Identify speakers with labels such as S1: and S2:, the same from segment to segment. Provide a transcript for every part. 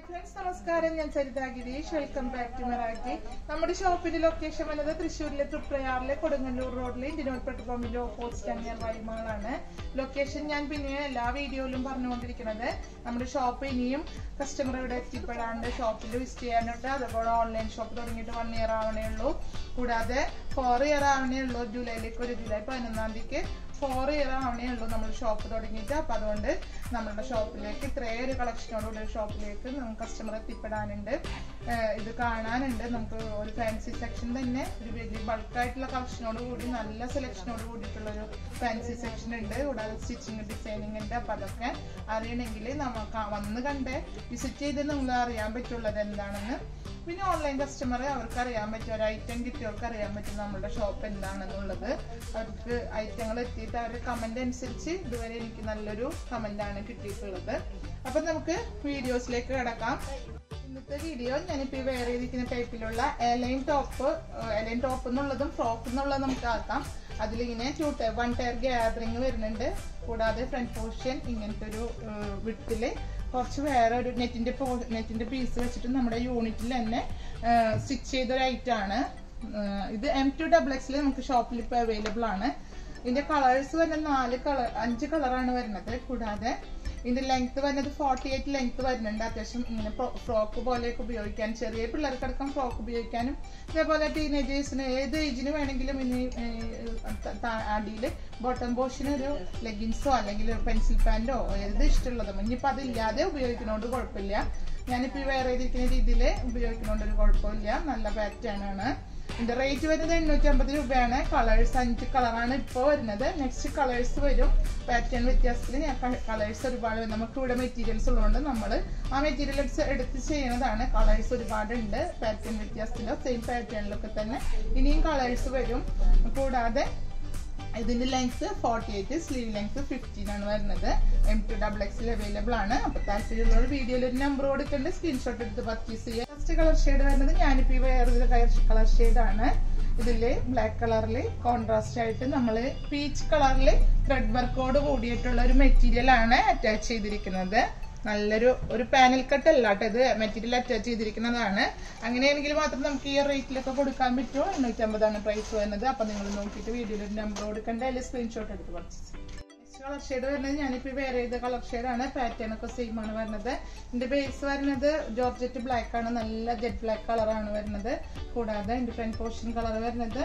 S1: hi friends നമസ്കാരം ഞാൻ Saritha Girish welcome back to മെറാറ്റി നമ്മുടെ ഷോപ്പിന്റെ ലൊക്കേഷൻ വന്നത് തൃശ്ശൂരിലെ തൃപ്രയാറിലെ കൊടുങ്ങല്ലൂർ റോഡിലെ ഇന്ത്യൻ പെട്രോൾ പമ്പിന്റെ ഓപ്പോസിറ്റ് അങ്ങ് വൈമാളാണ് ലൊക്കേഷൻ ഞാൻ പിന്നെ എല്ലാ വീഡിയോയിലും പറഞ്ഞുകൊണ്ടിരിക്കുന്നത് നമ്മുടെ ഷോപ്പ് ഇനിയും കസ്റ്റമർ ഇവിടെ എത്തിപ്പെടാണ്ട് ഷോപ്പിൽ വിസിറ്റ് ചെയ്യാനുണ്ട് അതുപോലെ ഓൺലൈൻ ഷോപ്പ് തുടങ്ങിയിട്ട് വൺ ഇയർ ആവണേ ഉള്ളൂ കൂടാതെ ഫോർ ഇയർ ആവണേ ഉള്ളൂ ജൂലൈയിലേക്ക് ഒരു ജൂലൈ പതിനൊന്നാം തീയതിക്ക് ഫോർ ഇയർ ആവണേ ഉള്ളൂ നമ്മൾ ഷോപ്പ് തുടങ്ങിയിട്ട് അപ്പൊ അതുകൊണ്ട് നമ്മുടെ ഷോപ്പിലേക്ക് ഇത്രയും ഒരു കളക്ഷനോടുള്ള ഒരു ഷോപ്പിലേക്ക് നമുക്ക് കസ്റ്റമർ എത്തിപ്പെടാനുണ്ട് ഏഹ് ഇത് കാണാനുണ്ട് നമുക്ക് ഒരു ഫാൻസി സെക്ഷൻ തന്നെ ഒരു വലിയ ബൾക്കായിട്ടുള്ള കളക്ഷനോട് കൂടി നല്ല സെലക്ഷനോട് കൂടിയിട്ടുള്ള ഒരു ഫാൻസി സെക്ഷൻ ഉണ്ട് കൂടാതെ സ്റ്റിച്ചിങ് ഡിസൈനിങ് ഉണ്ട് അപ്പൊ അതൊക്കെ അറിയണമെങ്കിൽ നമുക്ക് വന്ന് കണ്ട് വിസിറ്റ് ചെയ്ത് നിങ്ങൾ അറിയാൻ പറ്റുള്ളത് എന്താണെന്ന് പിന്നെ ഓൺലൈൻ കസ്റ്റമർ അവർക്ക് അറിയാൻ പറ്റും ഒരു ഐറ്റം കിട്ടിയവർക്ക് അറിയാൻ പറ്റും നമ്മുടെ ഷോപ്പ് എന്താണെന്നുള്ളത് അവർക്ക് ഐറ്റങ്ങൾ എത്തിയിട്ട് അവരുടെ കമന്റ് അനുസരിച്ച് ഇതുവരെ എനിക്ക് നല്ലൊരു കമന്റ് ആണ് കിട്ടിയിട്ടുള്ളത് അപ്പൊ നമുക്ക് വീഡിയോസിലേക്ക് കിടക്കാം ഇന്നത്തെ വീഡിയോ ഞാനിപ്പോ ഈ വെയർ ചെയ്തിരിക്കുന്ന ടൈപ്പിലുള്ള എലൈൻ ടോപ്പ് എലൈൻ ടോപ്പ് എന്നുള്ളതും ഫ്രോക്ക് എന്നുള്ളതും നമുക്ക് ആക്കാം അതിലിങ്ങനെ two tier one tier gathering വരുന്നുണ്ട് കൂടാതെ ഫ്രണ്ട് പോർഷൻ ഇങ്ങനത്തെ ഒരു വിട്ടില് കുറച്ച് വേറെ ഒരു നെറ്റിന്റെ നെറ്റിന്റെ പീസ് വെച്ചിട്ട് നമ്മുടെ യൂണിറ്റിൽ തന്നെ സ്റ്റിച്ച് ചെയ്ത ഒരു ഐറ്റം ആണ് ഇത് എം ടു ഡബിൾ എക്സിൽ നമുക്ക് ഷോപ്പിൽ ഇപ്പോൾ അവൈലബിൾ ആണ് ഇതിന്റെ കളേഴ്സ് വരുന്നത് നാല് കളർ അഞ്ച് കളറാണ് വരുന്നത് കൂടാതെ ഇതിന്റെ ലെങ്ത് വരുന്നത് ഫോർട്ടി എയ്റ്റ് ലെങ്ത് വരുന്നുണ്ട് അത്യാവശ്യം ഇങ്ങനെ ഫ്രോക്ക് പോലെയൊക്കെ ഉപയോഗിക്കാൻ ചെറിയ പിള്ളേർക്കടക്കം ഫ്രോക്ക് ഉപയോഗിക്കാനും ഇതേപോലെ ടീനേജേഴ്സിന് ഏത് ഏജിന് വേണമെങ്കിലും ഇനി അടിയിൽ ബോട്ടം പോർഷന് ഒരു ലെഗിൻസോ അല്ലെങ്കിൽ പെൻസിൽ പാൻറ്റോ ഏത് ഇഷ്ടമുള്ളതും ഇനിയിപ്പോൾ അതില്ലാതെ ഉപയോഗിക്കുന്നതുകൊണ്ട് കുഴപ്പമില്ല ഞാനിപ്പോൾ ഈ വേറെ ചെയ്തിരിക്കുന്ന രീതിയിൽ ഉപയോഗിക്കുന്നതുകൊണ്ട് ഒരു കുഴപ്പമില്ല നല്ല പാറ്റേൺ ആണ് ഇതിന്റെ റേറ്റ് വരുന്നത് എണ്ണൂറ്റി അമ്പത് രൂപയാണ് കളേഴ്സ് അഞ്ച് കളറാണ് ഇപ്പോൾ വരുന്നത് നെക്സ്റ്റ് കളേഴ്സ് വരും പാറ്റേൺ വ്യത്യാസത്തിൽ ഞാൻ കളേഴ്സ് ഒരുപാട് നമുക്ക് ഇവിടെ മെറ്റീരിയൽസ് ഉള്ളതുകൊണ്ട് നമ്മൾ ആ മെറ്റീരിയൽസ് എടുത്ത് ചെയ്യുന്നതാണ് കളേഴ്സ് ഒരുപാട് ഉണ്ട് പാറ്റേൺ വ്യത്യാസത്തിലോ സെയിം പാറ്റേണിലൊക്കെ തന്നെ ഇനിയും കളേഴ്സ് വരും കൂടാതെ ഇതിന്റെ length forty eight sleeve length fifteen ആണ് വരുന്നത് എം ടു ഡബിൾ എക്സിൽ അവൈലബിൾ ആണ് അപ്പൊ താല്പര്യമുള്ള വീഡിയോയിൽ ഒരു നമ്പർ കൊടുക്കേണ്ട സ്ക്രീൻഷോട്ട് എടുത്ത് പർച്ചേസ് ചെയ്യാം ഫസ്റ്റ് കളർ ഷെയ്ഡ് വരുന്നത് ഞാനിപ്പോ വേറൊരു കളർ ഷെയ്ഡ് ആണ് ഇതില് ബ്ലാക്ക് കളറിൽ കോൺട്രാസ്റ്റ് ആയിട്ട് നമ്മൾ പീച്ച് കളറിൽ ത്രെഡ് വർക്കോട് കൂടിയിട്ടുള്ള ഒരു മെറ്റീരിയൽ ആണ് അറ്റാച്ച് ചെയ്തിരിക്കുന്നത് നല്ലൊരു ഒരു പാനൽ കട്ട് അല്ല കേട്ടോ ഇത് മെറ്റീരിയൽ അറ്റാച്ച് ചെയ്തിരിക്കുന്നതാണ് അങ്ങനെയാണെങ്കിൽ മാത്രം നമുക്ക് ഈ റേറ്റിലൊക്കെ കൊടുക്കാൻ പറ്റുമോ എണ്ണൂറ്റമ്പതാണ് പ്രൈസ് വരുന്നത് അപ്പൊ നിങ്ങൾ നോക്കിയിട്ട് വീഡിയോയിൽ ഒരു നമ്പർ കൊടുക്കണ്ട അല്ലെങ്കിൽ സ്ക്രീൻഷോട്ട് എടുത്ത് പർച്ചേസ് നെക്സ്റ്റ് കളർ ഷെയ്ഡ് വരുന്നത് ഞാനിപ്പോൾ വേറെ ചെയ്ത കളർ ഷെയ്ഡാണ് പാറ്റേൺ ഒക്കെ സെയിം ആണ് വരുന്നത് ഇതിന്റെ ബേസ് വരുന്നത് ജോർജറ്റ് ബ്ലാക്ക് ആണ് നല്ല ജെറ്റ് ബ്ലാക്ക് കളറാണ് വരുന്നത് കൂടാതെ ഇതിന്റെ ഫ്രണ്ട് പോർഷൻ കളർ വരുന്നത്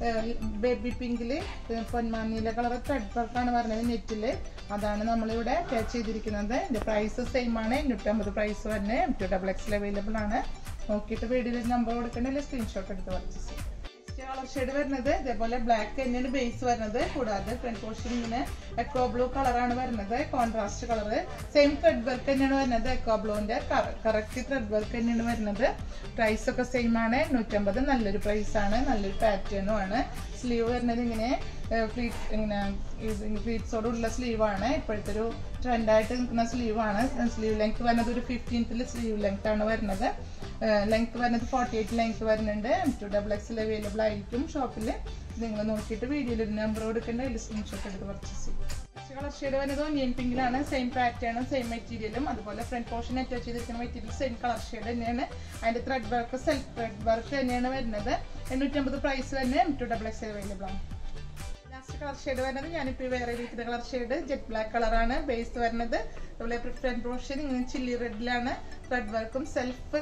S1: ബേബി പിങ്കില് പൊന്മാനീല കളർ ത്രെഡ് വർക്കാണ് വരുന്നത് നെറ്റില് അതാണ് നമ്മളിവിടെ അറ്റാച്ച് ചെയ്തിരിക്കുന്നത് ഇതിന്റെ പ്രൈസ് സെയിം ആണ് എണ്ണൂറ്റമ്പത് പ്രൈസ് വരുന്നത് ടു ഡബിൾ എക്സിൽ അവൈലബിൾ ആണ് നോക്കിയിട്ട് വീഡിയോയിൽ നമ്പർ കൊടുക്കണമെങ്കിൽ സ്ക്രീൻഷോട്ട് എടുത്ത് പർച്ചേസ് ചെയ്യാം കളർ ഷെയ്ഡ് വരുന്നത് ഇതേപോലെ ബ്ലാക്ക് തന്നെയാണ് ബേസ് വരുന്നത് കൂടാതെ ഫ്രണ്ട് പോർഷൻ ഇങ്ങനെ എക്കോ ബ്ലൂ കളറാണ് വരുന്നത് contrast colour same thread work തന്നെയാണ് വരുന്നത് എക്കോ ബ്ലൂവിന്റെ കറക്റ്റ് ത്രെഡ് വർക്ക് തന്നെയാണ് വരുന്നത് പ്രൈസ് ഒക്കെ സെയിം ആണ് നൂറ്റമ്പത് നല്ലൊരു പ്രൈസ് ആണ് നല്ലൊരു പാറ്റേണും ആണ് സ്ലീവ് വരുന്നത് ഇങ്ങനെ ഫ്ലീറ്റ് ഇങ്ങനെ ഫ്ലീറ്റ്സോടുള്ള സ്ലീവാണ് ഇപ്പോഴത്തെ ഒരു ട്രെൻഡായിട്ട് നിൽക്കുന്ന സ്ലീവാണ് സ്ലീവ് ലെങ്ത് വരുന്നത് ഒരു ഫിഫ്റ്റീൻത്തിൽ സ്ലീവ് ലെങ്ത് ആണ് വരുന്നത് ലെങ്ത് വരുന്നത് ഫോർട്ടി എയ്റ്റ് ലെങ്ത് വരുന്നുണ്ട് എം ടു ഡബിൾ എക്സിൽ അവൈലബിൾ ആയിരിക്കും ഷോപ്പിൽ നിങ്ങൾ നോക്കിയിട്ട് വീഡിയോയിൽ ഒരു നമ്പർ കൊടുക്കേണ്ട അതിൽ സ്ക്രീൻഷോട്ട് എടുത്ത് പർച്ചേസ് ചെയ്യും കളർ ഷെയ്ഡ് വരുന്നത് ഒനിയൻ പിങ്കിലാണ് സെയിം പാറ്റേണും സെയിം മെറ്റീരിയലും അതുപോലെ ഫ്രണ്ട് പോർഷൻ അറ്റാച്ച് ചെയ്തിരിക്കുന്ന മെറ്റീരിയൽ സെയിം കളർ ഷെയ്ഡ് തന്നെയാണ് അതിന്റെ thread work self thread work തന്നെയാണ് വരുന്നത് എണ്ണൂറ്റമ്പത് പ്രൈസ് തന്നെ M to double X available ആണ് ലാസ്റ്റ് കളർ ഷെയ്ഡ് വരുന്നത് ഞാനിപ്പോൾ വേറെ ഇരിക്കുന്ന കളർ ഷെയ്ഡ് ജെറ്റ് ബ്ലാക്ക് കളറാണ് ബേസ് വരുന്നത് അതുപോലെ ഫ്രണ്ട് പോർഷൻ ഇങ്ങനെ ചില്ലി റെഡിലാണ് ത്രെഡ് വർക്കും സെൽഫ്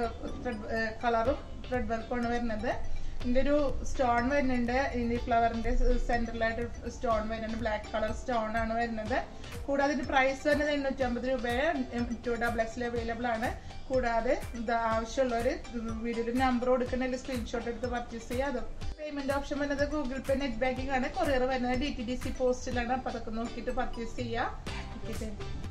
S1: കളറും ത്രെഡ് വർക്കുമാണ് വരുന്നത് ഇതിന്റെ ഒരു സ്റ്റോൺ വരുന്നുണ്ട് ഈ ഫ്ലവറിന്റെ സെന്ററിലായിട്ട് സ്റ്റോൺ വരുന്നുണ്ട് ബ്ലാക്ക് കളർ സ്റ്റോൺ ആണ് വരുന്നത് കൂടാതെ ഇതിന്റെ പ്രൈസ് വരുന്നത് എണ്ണൂറ്റി അമ്പത് രൂപയെ ടു ഡബിൾ എക്സിൽ അവൈലബിൾ ആണ് കൂടാതെ ഇത് ആവശ്യമുള്ളവർ വീഡിയോയിൽ നമ്പർ കൊടുക്കണമെങ്കിൽ സ്ക്രീൻഷോട്ട് എടുത്ത് പർച്ചേസ് ചെയ്യുക അത് പേയ്മെന്റ് ഓപ്ഷൻ വരുന്നത് ഗൂഗിൾ പേ നെറ്റ് ബാങ്കിങ് ആണ് കൊറിയർ വരുന്നത് ഡി ടി ഡി സി പോസ്റ്റിലാണ് അപ്പൊ അതൊക്കെ നോക്കിയിട്ട് പർച്ചേസ് ചെയ്യുക